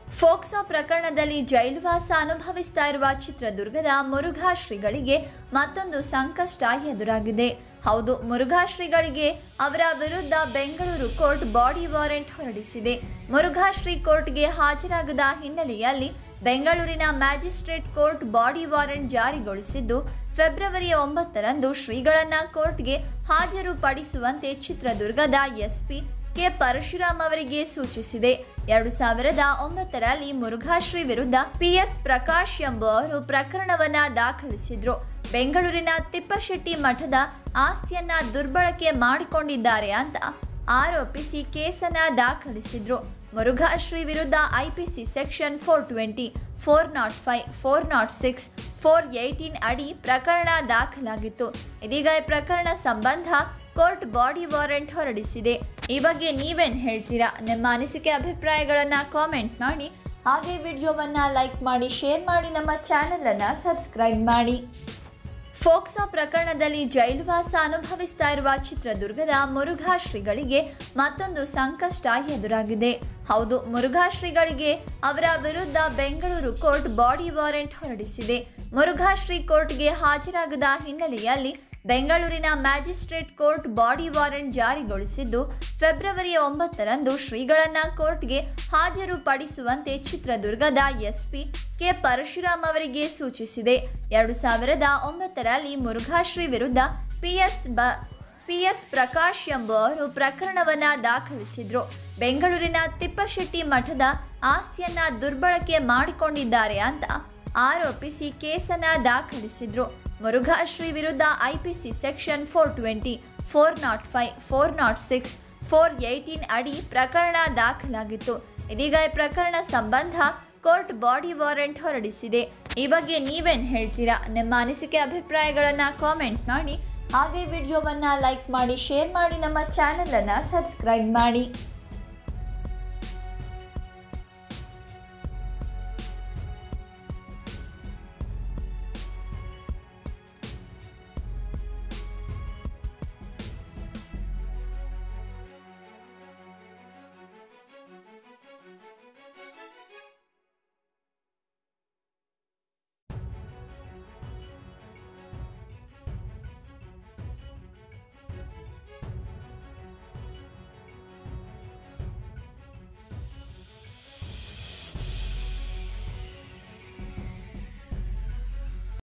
ಫೋಕ್ಸೋ ಪ್ರಕರಣದಲ್ಲಿ ಜೈಲುವಾಸ ಅನುಭವಿಸ್ತಾ ಇರುವ ಚಿತ್ರದುರ್ಗದ ಮುರುಘಾ ಶ್ರೀಗಳಿಗೆ ಮತ್ತೊಂದು ಸಂಕಷ್ಟ ಎದುರಾಗಿದೆ ಹೌದು ಮುರುಘಾ ಶ್ರೀಗಳಿಗೆ ಅವರ ವಿರುದ್ಧ ಬೆಂಗಳೂರು ಕೋರ್ಟ್ ಬಾಡಿ ವಾರೆಂಟ್ ಹೊರಡಿಸಿದೆ ಮುರುಘಾ ಶ್ರೀ ಕೋರ್ಟ್ಗೆ ಹಾಜರಾಗದ ಹಿನ್ನೆಲೆಯಲ್ಲಿ ಬೆಂಗಳೂರಿನ ಮ್ಯಾಜಿಸ್ಟ್ರೇಟ್ ಕೋರ್ಟ್ ಬಾಡಿ ವಾರೆಂಟ್ ಜಾರಿಗೊಳಿಸಿದ್ದು ಫೆಬ್ರವರಿ ಒಂಬತ್ತರಂದು ಶ್ರೀಗಳನ್ನ ಕೋರ್ಟ್ಗೆ ಹಾಜರುಪಡಿಸುವಂತೆ ಚಿತ್ರದುರ್ಗದ ಎಸ್ಪಿ ಕೆ ಪರಶುರಾಮ್ ಅವರಿಗೆ ಸೂಚಿಸಿದೆ ಎರಡು ಸಾವಿರದ ಒಂಬತ್ತರಲ್ಲಿ ಮುರುಘಾಶ್ರೀ ವಿರುದ್ಧ ಪಿಎಸ್ ಪ್ರಕಾಶ್ ಎಂಬುವರು ಪ್ರಕರಣವನ್ನ ದಾಖಲಿಸಿದ್ರು ಬೆಂಗಳೂರಿನ ತಿಪ್ಪಶೆಟ್ಟಿ ಮಠದ ಆಸ್ತಿಯನ್ನ ದುರ್ಬಳಕೆ ಮಾಡಿಕೊಂಡಿದ್ದಾರೆ ಅಂತ ಆರೋಪಿಸಿ ಕೇಸನ್ನ ದಾಖಲಿಸಿದ್ರು ಮುರುಘಾಶ್ರೀ ವಿರುದ್ಧ IPC section four twenty four not five four not six four eighteen ಅಡಿ ಪ್ರಕರಣ ದಾಖಲಾಗಿತ್ತು ಇದೀಗ ಈ ಪ್ರಕರಣ ಸಂಬಂಧ ಕೋರ್ಟ್ ಬಾಡಿ ವಾರೆಂಟ್ ಹೊರಡಿಸಿದೆ ಈ ಬಗ್ಗೆ ನೀವೇನು ಹೇಳ್ತೀರಾ ನಿಮ್ಮ ಅನಿಸಿಕೆ ಅಭಿಪ್ರಾಯಗಳನ್ನು ಕಾಮೆಂಟ್ ಮಾಡಿ ಹಾಗೆ ವಿಡಿಯೋವನ್ನು ಲೈಕ್ ಮಾಡಿ ಶೇರ್ ಮಾಡಿ ನಮ್ಮ ಚಾನಲನ್ನು ಸಬ್ಸ್ಕ್ರೈಬ್ ಮಾಡಿ ಫೋಕ್ಸೋ ಪ್ರಕರಣದಲ್ಲಿ ಜೈಲುವಾಸ ಅನುಭವಿಸ್ತಾ ಇರುವ ಚಿತ್ರದುರ್ಗದ ಮುರುಘಾ ಶ್ರೀಗಳಿಗೆ ಮತ್ತೊಂದು ಸಂಕಷ್ಟ ಎದುರಾಗಿದೆ ಹೌದು ಮುರುಘಾ ಶ್ರೀಗಳಿಗೆ ಅವರ ವಿರುದ್ಧ ಬೆಂಗಳೂರು ಕೋರ್ಟ್ ಬಾಡಿ ವಾರೆಂಟ್ ಹೊರಡಿಸಿದೆ ಮುರುಘಾ ಶ್ರೀ ಕೋರ್ಟ್ಗೆ ಹಾಜರಾಗದ ಹಿನ್ನೆಲೆಯಲ್ಲಿ ಬೆಂಗಳೂರಿನ ಮ್ಯಾಜಿಸ್ಟ್ರೇಟ್ ಕೋರ್ಟ್ ಬಾಡಿ ವಾರೆಂಟ್ ಜಾರಿಗೊಳಿಸಿದ್ದು ಫೆಬ್ರವರಿ ಒಂಬತ್ತರಂದು ಶ್ರೀಗಳನ್ನ ಕೋರ್ಟ್ಗೆ ಹಾಜರುಪಡಿಸುವಂತೆ ಚಿತ್ರದುರ್ಗದ ಎಸ್ಪಿ ಕೆ ಪರಶುರಾಮ್ ಅವರಿಗೆ ಸೂಚಿಸಿದೆ ಎರಡು ಸಾವಿರದ ಒಂಬತ್ತರಲ್ಲಿ ಮುರುಘಾಶ್ರೀ ವಿರುದ್ಧ ಪಿಎಸ್ ಬ ಪಿಎಸ್ ಪ್ರಕಾಶ್ ಎಂಬುವರು ಪ್ರಕರಣವನ್ನ ದಾಖಲಿಸಿದ್ರು ಬೆಂಗಳೂರಿನ ತಿಪ್ಪಶೆಟ್ಟಿ ಮಠದ ಆಸ್ತಿಯನ್ನ ದುರ್ಬಳಕೆ ಮಾಡಿಕೊಂಡಿದ್ದಾರೆ ಅಂತ ಆರೋಪಿಸಿ ಕೇಸನ್ನ ದಾಖಲಿಸಿದ್ರು ಮುರುಘಾಶ್ರೀ ವಿರುದ್ಧ IPC section four twenty four not five four not six four eighteen ಅಡಿ ಪ್ರಕರಣ ದಾಖಲಾಗಿತ್ತು ಇದೀಗ ಈ ಪ್ರಕರಣ ಸಂಬಂಧ ಕೋರ್ಟ್ ಬಾಡಿ ವಾರೆಂಟ್ ಹೊರಡಿಸಿದೆ ಈ ಬಗ್ಗೆ ನೀವೇನು ಹೇಳ್ತೀರಾ ನಿಮ್ಮ ಅನಿಸಿಕೆ ಅಭಿಪ್ರಾಯಗಳನ್ನು ಕಾಮೆಂಟ್ ಮಾಡಿ ಹಾಗೆ ವಿಡಿಯೋವನ್ನು ಲೈಕ್ ಮಾಡಿ ಶೇರ್ ಮಾಡಿ ನಮ್ಮ ಚಾನಲನ್ನು ಸಬ್ಸ್ಕ್ರೈಬ್ ಮಾಡಿ